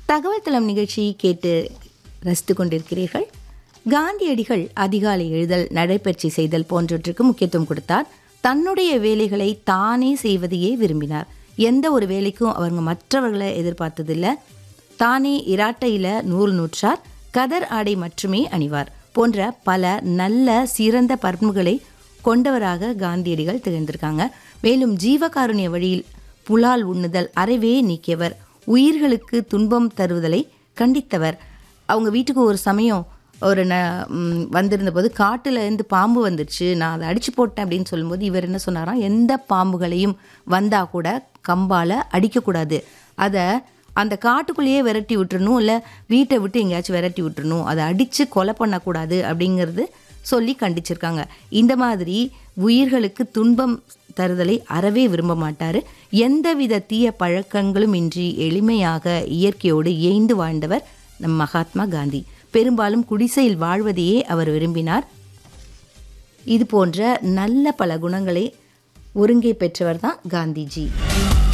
தகவல் தளம் நிகழ்ச்சி கேட்டு ரசித்து கொண்டிருக்கிறீர்கள் காந்தியடிகள் அதிகாலை எழுதல் நடைபயிற்சி செய்தல் போன்றவற்றுக்கு முக்கியத்துவம் கொடுத்தார் தன்னுடைய வேலைகளை தானே செய்வதையே விரும்பினார் எந்த ஒரு வேலைக்கும் அவங்க மற்றவர்களை எதிர்பார்த்ததில்லை தானே இராட்டையில நூல் நூற்றார் கதர் ஆடை மட்டுமே அணிவார் போன்ற பல நல்ல சிறந்த பண்புகளை கொண்டவராக காந்தியடிகள் திகழ்ந்திருக்காங்க மேலும் ஜீவகாருண்ய வழியில் புலால் உண்ணுதல் அறவே நீக்கியவர் உயிர்களுக்கு துன்பம் தருவதலை கண்டித்தவர் அவங்க வீட்டுக்கு ஒரு சமயம் ஒரு ந ம், வந்திருந்த போது காட்டுல இருந்து பாம்பு வந்துருச்சு நான் அதை அடிச்சு போட்டேன் அப்படின்னு சொல்லும்போது இவர் என்ன சொன்னாராம் எந்த பாம்புகளையும் வந்தா கூட கம்பால அடிக்கக்கூடாது அதை அந்த காட்டுக்குள்ளேயே விரட்டி விட்டுறணும் இல்லை வீட்டை விட்டு எங்கேயாச்சும் விரட்டி விட்டுறணும் அதை அடித்து கொலை பண்ணக்கூடாது அப்படிங்கிறது சொல்லி கண்டிச்சிருக்காங்க இந்த மாதிரி உயிர்களுக்கு துன்பம் தருதலை அறவே விரும்ப மாட்டார் எந்தவித தீய பழக்கங்களும் இன்றி எளிமையாக இயற்கையோடு இயைந்து வாழ்ந்தவர் நம் மகாத்மா காந்தி பெரும்பாலும் குடிசையில் வாழ்வதையே அவர் விரும்பினார் இது போன்ற நல்ல பல குணங்களை ஒருங்கே பெற்றவர் தான் காந்திஜி